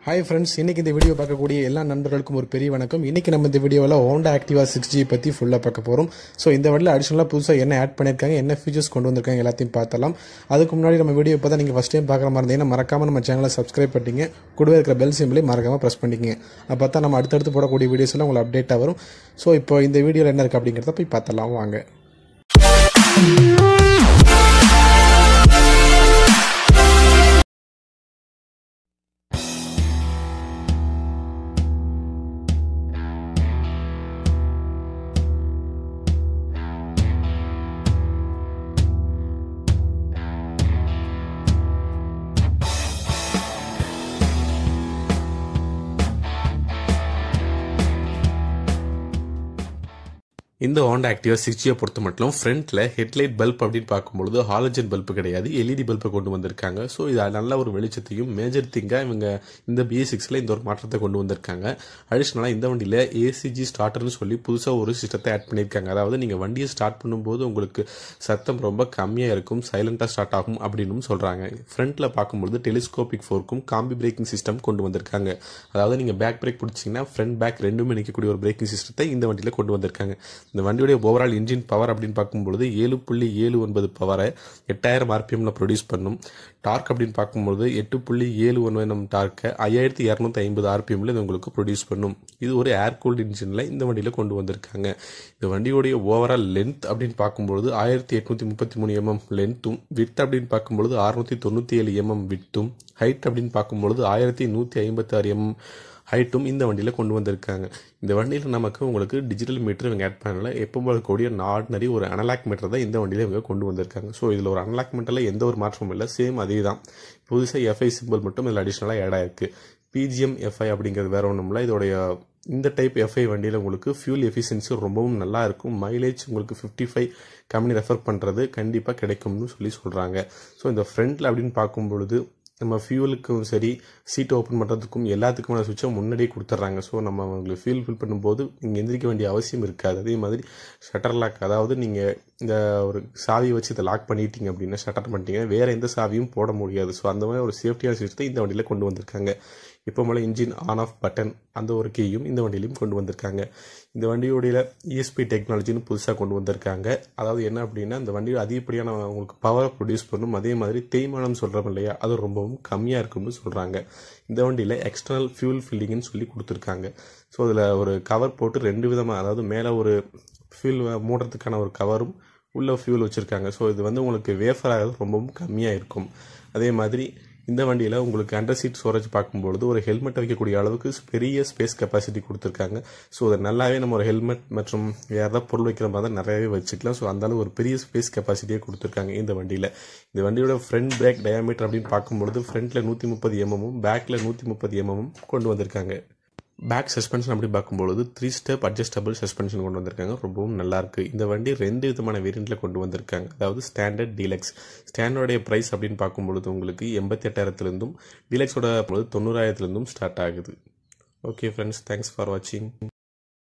hi friends இன்னைக்கு இந்த video பார்க்கக்கூடிய எல்லா நண்பர்களுக்கும் ஒரு பெரிய வணக்கம் இன்னைக்கு நம்ம இந்த வீடியோவில் ஹோண்டா ஆக்டிவா சிக்ஸ் ஜி பற்றி ஃபுல்லாக பார்க்க போகிறோம் ஸோ இந்த வழியில் அடிஷனலாக புதுசாக என்ன ஆட் பண்ணியிருக்காங்க என்ன ஃபீச்சர்ஸ் கொண்டு வந்திருக்காங்க எல்லாத்தையும் பார்த்தலாம் அதுக்கு முன்னாடி நம்ம வீடியோ இப்போ தான் நீங்கள் ஃபஸ்ட் டைம் பார்க்குற மாதிரி இருந்தீங்கன்னா மறக்காமல் நம்ம சேனலை சப்ஸ்கிரைப் பண்ணிட்டீங்க கூடவே இருக்கிற பெல் சிம்பிளையும் மறக்காமல் ப்ரெஸ் பண்ணிக்கங்க அப்போ தான் நம்ம அடுத்தடுத்து போடக்கூடிய வீடியோஸ் எல்லாம் உங்களுக்கு அப்டேட்டாக வரும் ஸோ இப்போ இந்த வீடியோவில் என்ன இருக்குது அப்படிங்கிறத போய் பார்த்தலாம் வாங்க இந்த ஹோண்டா ஆக்டிவா சிக்ஸ் ஜியை பொறுத்த மட்டும் ஃப்ரண்ட்ல ஹெட்லைட் பல்ப் அப்படின்னு பார்க்கும்பொழுது ஹாலஜன் பல்ப் கிடையாது எல்இடி பல்பை கொண்டு வந்திருக்காங்க ஸோ இது நல்ல ஒரு வெளிச்சத்தையும் மேஜர் திங்காக இவங்க இந்த பிஏ சிக்ஸில் இந்த ஒரு மாற்றத்தை கொண்டு வந்திருக்காங்க அடிஷ்னலாக இந்த வண்டியில் ஏசிஜி ஸ்டார்டர்னு சொல்லி புதுசாக ஒரு சிஸ்டத்தை ஆட் பண்ணியிருக்காங்க அதாவது நீங்கள் வண்டியை ஸ்டார்ட் பண்ணும்போது உங்களுக்கு சத்தம் ரொம்ப கம்மியாக இருக்கும் சைலண்டாக ஸ்டார்ட் ஆகும் அப்படின்னு சொல்கிறாங்க ஃப்ரண்ட்டில் பார்க்கும்பொழுது டெலிஸ்கோபிக் ஃபோர்க்கும் காம்பி பிரேக்கிங் சிஸ்டம் கொண்டு வந்திருக்காங்க அதாவது நீங்கள் பேக் பிரேக் பிடிச்சிங்கன்னா ஃப்ரண்ட் பேக் ரெண்டுமே நிற்கக்கூடிய ஒரு பிரேக்கிங் சிஸ்டத்தை இந்த வண்டியில் கொண்டு வந்திருக்காங்க இந்த வண்டியுடைய ஓவரால் இன்ஜின் பவர் அப்படின்னு பார்க்கும்பொழுது ஏழு புள்ளி ஏழு ஒன்பது பவரை எட்டாயிரம் ஆர்பிஎம்ல ப்ரொடியூஸ் பண்ணும் டார்க் அப்படின்னு பார்க்கும்பொழுது எட்டு புள்ளி ஏழு ஒன்பது டார்க்கை ஐயாயிரத்தி இரநூத்தி ஐம்பது ஆர்பிஎம்ல இது உங்களுக்கு ப்ரொடியூஸ் பண்ணும் இது ஒரு ஏர் கூல்டு இன்ஜினில் இந்த வண்டியில் கொண்டு வந்திருக்காங்க இந்த வண்டியுடைய ஓவரால் லென்த் அப்படின்னு பார்க்கும்பொழுது ஆயிரத்தி எட்நூத்தி முப்பத்தி மூணு எம்எம் லென்த்தும் வித் அப்படின்னு பார்க்கும்பொழுது அறுநூத்தி தொண்ணூற்றி ஏழு எம்எம் வித்தும் ஹைட் அப்படின்னு பார்க்கும்பொழுது ஆயிரத்தி நூற்றி ஐம்பத்தி ஆறு எம்எம் ஹைட்டும் இந்த வண்டியில் கொண்டு வந்திருக்காங்க இந்த வண்டியில் நமக்கு உங்களுக்கு டிஜிட்டல் மீட்டர் இவங்க ஆட் பண்ணல எப்போ இருக்கக்கூடிய ஆர்டினரி ஒரு அனலாக் மீட்டர் தான் இந்த வண்டியில் இவங்க கொண்டு வந்திருக்காங்க ஸோ இதில் ஒரு அனலாக் மீட்டரில் எந்த ஒரு மாற்றமும் இல்லை சேம் அதே தான் புதுசாக எஃப்ஐ சிம்பிள் மட்டும் இதில் அடிஷ்னலாக ஆட் ஆயிருக்கு பிஜிஎம் எஃப்ஐ அப்படிங்கிறது வேற ஒன்றும் இல்லை இதோடைய இந்த டைப் எஃப்ஐ வண்டியில் உங்களுக்கு ஃபியூல் எஃபிஷியன்சி ரொம்பவும் நல்லா இருக்கும் மைலேஜ் உங்களுக்கு ஃபிஃப்டி ஃபைவ் கம்பெனி ரெஃபர் பண்ணுறது கண்டிப்பாக கிடைக்கும்னு சொல்லி சொல்கிறாங்க ஸோ இந்த ஃப்ரண்ட்டில் அப்படின்னு பார்க்கும் பொழுது நம்ம ஃபியூலுக்கும் சரி சீட்டை ஓப்பன் பண்ணுறதுக்கும் எல்லாத்துக்குமான சுவிட்சை முன்னாடியே கொடுத்துட்றாங்க ஸோ நம்ம அவங்களுக்கு ஃபியூல் ஃபில் பண்ணும்போது இங்கே எந்திரிக்க வேண்டிய அவசியம் இருக்காது அதே மாதிரி ஷட்டர் லாக் அதாவது நீங்கள் இந்த ஒரு சாவியை வச்சு இதை லாக் பண்ணிட்டீங்க அப்படின்னா ஷட்டர் பண்ணிட்டீங்கன்னா வேறு எந்த சாவியும் போட முடியாது ஸோ அந்த மாதிரி ஒரு சேஃப்டியான சிஸ்டத்தை இந்த வண்டியில் கொண்டு வந்திருக்காங்க இப்போ மேலே இன்ஜின் ஆன் ஆஃப் பட்டன் அந்த ஒரு கீயும் இந்த வண்டியிலையும் கொண்டு வந்திருக்காங்க இந்த வண்டியோடைய இஎஸ்பி டெக்னாலஜின்னு புதுசாக கொண்டு வந்திருக்காங்க அதாவது என்ன அப்படின்னா இந்த வண்டியில் அதிகப்படியான உங்களுக்கு பவரை ப்ரொடியூஸ் பண்ணும் அதே மாதிரி தேய்மானம் சொல்கிறோம் இல்லையா அது ரொம்பவும் கம்மியாக இருக்கும்னு சொல்கிறாங்க இந்த வண்டியில் எக்ஸ்டர்னல் ஃபியூல் ஃபில்லிங்னு சொல்லி கொடுத்துருக்காங்க ஸோ அதில் ஒரு கவர் போட்டு ரெண்டு விதமாக அதாவது மேலே ஒரு ஃபியூல் மூடுறதுக்கான ஒரு கவரும் உள்ள ஃபியூல் வச்சுருக்காங்க ஸோ இது வந்து உங்களுக்கு வேஃபர் ஆகிறது ரொம்பவும் கம்மியாக இருக்கும் அதே மாதிரி இந்த வண்டியில் உங்களுக்கு அண்டர் சீட் ஸ்டோரேஜ் பார்க்கும்பொழுது ஒரு ஹெல்மெட் வைக்கக்கூடிய அளவுக்கு பெரிய ஸ்பேஸ் கெப்பாசிட்டி கொடுத்துருக்காங்க ஸோ அதை நல்லாவே நம்ம ஒரு ஹெல்மெட் மற்றும் வேறு ஏதாவது பொருள் வைக்கிற மாதிரி தான் நிறையவே வச்சுக்கலாம் ஸோ அந்த அளவு ஒரு பெரிய ஸ்பேஸ் கெப்பாசிட்டியே கொடுத்துருக்காங்க இந்த வண்டியில் இந்த வண்டியோட ஃப்ரண்ட் பிரேக் டயாமீட்டர் அப்படின்னு பார்க்கும்பொழுது ஃப்ரண்ட்டில் நூற்றி முப்பது எம்எம்மும் பேக்கில் நூற்றி முப்பது எம்எம்மும் கொண்டு வந்திருக்காங்க பேக் சஸ்பென்ஷன் அப்படி பார்க்கும்பொழுது த்ரீ ஸ்டெப் அட்ஜஸ்டபிள் சஸ்பென்ஷன் கொண்டு வந்திருக்காங்க ரொம்பவும் நல்லா இருக்கு இந்த வண்டி ரெண்டு விதமான வேரியண்ட்ல கொண்டு வந்திருக்காங்க அதாவது ஸ்டாண்டர்ட் டீலக்ஸ் ஸ்டாண்டர்டைய ப்ரைஸ் அப்படின்னு பார்க்கும்பொழுது உங்களுக்கு எண்பத்தி எட்டாயிரத்துலேருந்தும் டீலக்ஸோட பொழுது தொண்ணூறாயிரத்துலேருந்தும் ஸ்டார்ட் ஆகுது ஓகே ஃப்ரெண்ட்ஸ் தேங்க்ஸ் ஃபார் வாட்சிங்